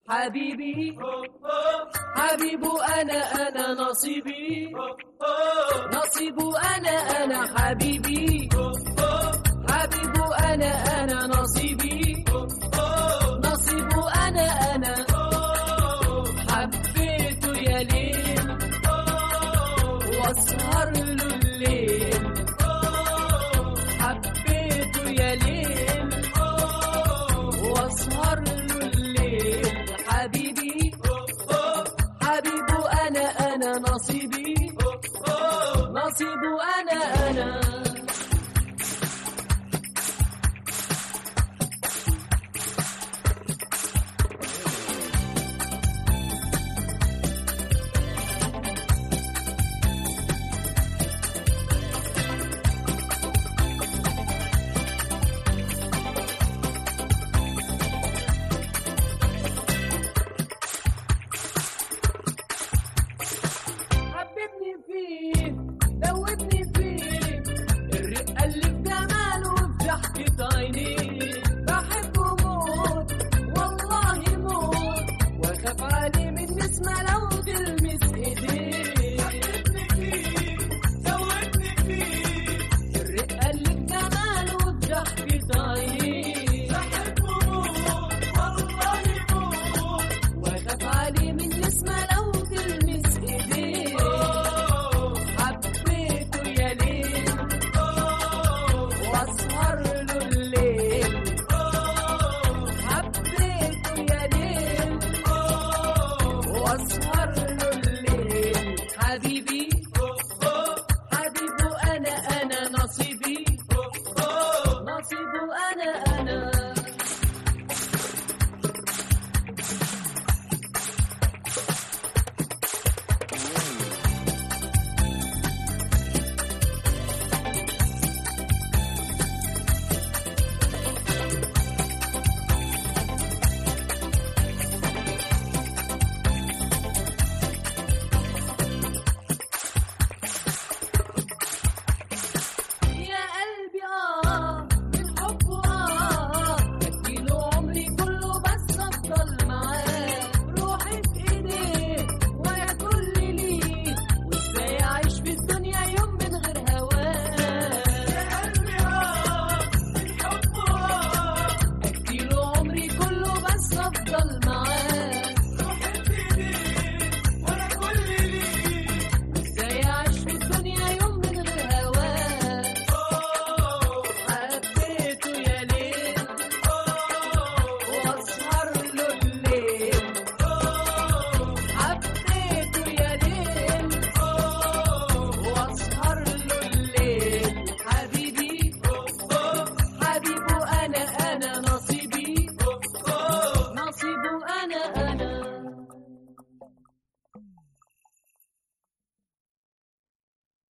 حبيبي حبيب أنا أنا نصيبي نصيب أنا أنا حبيبي حبيب أنا أنا نصيبي نصيب أنا أنا حبيته يا ليل واسهر له الليل حبيته يا ليل واسهر له الليل حبيبي حبيب انا انا نصيبي نصيب انا انا حببني فيه دوبني فيه الرقة اللي في جماله وفي ضحكة عينيه بحبه موت والله موت واخاف عليه من نسمة لو تلمس ايديه حببني فيه دوبني فيه الرقة اللي في جماله وفي ضحكة عينيه بحبه موت والله موت واخاف عليه من نسمة لو تلمس ايديه حبيته يا ليل واسهر له الليل حبيته يا ليل واسهر له الليل حبيبي